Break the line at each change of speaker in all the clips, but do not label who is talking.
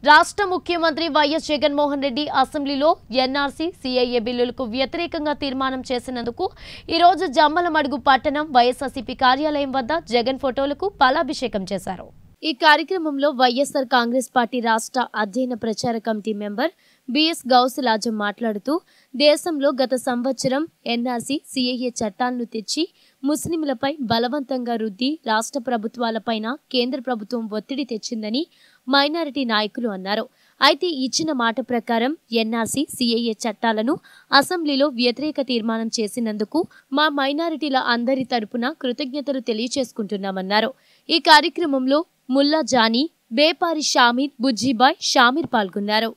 రాష్ట్ర ముఖ్యమంత్రి వైఎస్ జగన్మోహన్ రెడ్డి అసెంబ్లీలో ఎన్ఆర్సీ సీఐఏ బిల్లులకు వ్యతిరేకంగా తీర్మానం చేసినందుకు ఈ రోజు జమ్మలమడుగు పట్టణం వైఎస్ఆర్సీపీ కార్యాలయం వద్ద జగన్ ఫోటోలకు పాలాభిషేకం చేశారు ఈ కార్యక్రమంలో వైఎస్ఆర్ కాంగ్రెస్ పార్టీ రాష్ట్ర అధ్యయన ప్రచార కమిటీ మెంబర్ బిఎస్ గౌసులాజం మాట్లాడుతూ దేశంలో గత సంవత్సరం ఎన్ఆర్సీ సీఏఏ చట్టాలను తెచ్చి ముస్లింలపై బలవంతంగా రుద్ది రాష్ట్ర ప్రభుత్వాలపైన కేంద్ర ప్రభుత్వం ఒత్తిడి తెచ్చిందని మైనారిటీ నాయకులు అన్నారు అయితే ఇచ్చిన మాట ప్రకారం ఎన్ఆర్సీ సీఏఏ చట్టాలను అసెంబ్లీలో వ్యతిరేక తీర్మానం చేసినందుకు మా మైనారిటీల అందరి తరపున కృతజ్ఞతలు తెలియచేసుకుంటున్నామన్నారు ఈ కార్యక్రమంలో ముల్లా జానీ బేపారి షామీర్ బుజ్జిబాయ్ షామీర్ పాల్గొన్నారు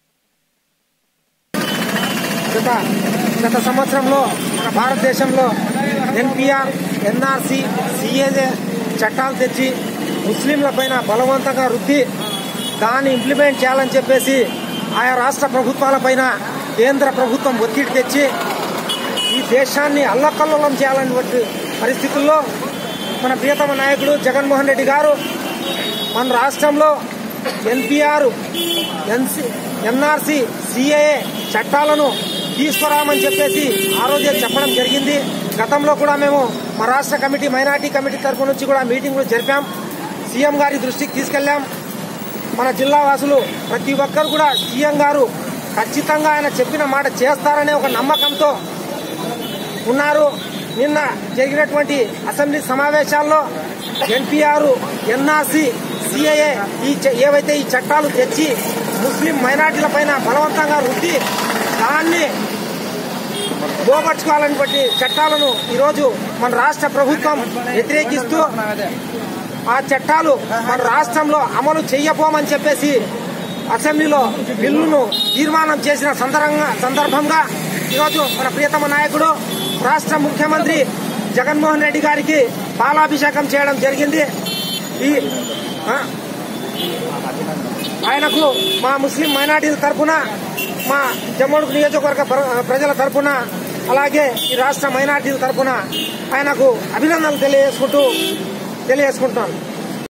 గత గత సంవత్సరంలో మన భారతదేశంలో ఎన్పిఆర్ ఎన్ఆర్సి సిఏజే చట్టాలు తెచ్చి ముస్లింలపైన బలవంతంగా రుద్ది దాన్ని ఇంప్లిమెంట్ చేయాలని చెప్పేసి ఆయా రాష్ట్ర ప్రభుత్వాలపైన కేంద్ర ప్రభుత్వం ఒత్తిడి తెచ్చి ఈ దేశాన్ని అల్లకల్లోలం చేయాలనే పరిస్థితుల్లో మన ప్రియతమ నాయకుడు జగన్మోహన్ రెడ్డి గారు మన రాష్ట్రంలో ఎన్పిఆర్ ఎన్సి ఎన్ఆర్సి సిఏఏ చట్టాలను తీసుకురామని చెప్పేసి ఆ రోజే చెప్పడం జరిగింది గతంలో కూడా మేము మా రాష్ట్ర కమిటీ మైనార్టీ కమిటీ తరఫు నుంచి కూడా మీటింగ్లు జరిపాం సీఎం గారి దృష్టికి తీసుకెళ్లాం మన జిల్లా వాసులు ప్రతి ఒక్కరు కూడా సీఎం గారు ఖచ్చితంగా ఆయన చెప్పిన మాట చేస్తారనే ఒక నమ్మకంతో ఉన్నారు నిన్న జరిగినటువంటి అసెంబ్లీ సమావేశాల్లో ఎన్పిఆర్ ఎన్ఆర్సి సిఐఏ ఈ చ- ఏవైతే ఈ చట్టాలు తెచ్చి ముస్లిం మైనార్టీల పైన బలవంతంగా రుద్ది దాన్ని పోగొట్టుకోవాలని బట్టి చట్టాలను ఈరోజు మన రాష్ట్ర ప్రభుత్వం వ్యతిరేకిస్తూ ఆ చట్టాలు మన రాష్ట్రంలో అమలు చేయబోమని చెప్పేసి అసెంబ్లీలో బిల్లును తీర్మానం చేసిన సందర్భంగా సందర్భంగా ఈరోజు మన ప్రియతమ నాయకుడు రాష్ట్ర ముఖ్యమంత్రి జగన్మోహన్ రెడ్డి గారికి పాలాభిషేకం చేయడం జరిగింది ఈ ఆ, ఆయనకు మా ముస్లిం మైనార్టీల తరఫున మా జమ్మడుగు నియోజకవర్గ ప్ర- ప్రజల తరఫున అలాగే ఈ రాష్ట్ర మైనార్టీల తరఫున ఆయనకు అభినందనలు తెలియజేసుకుంటూ తెలియజేసుకుంటున్నాను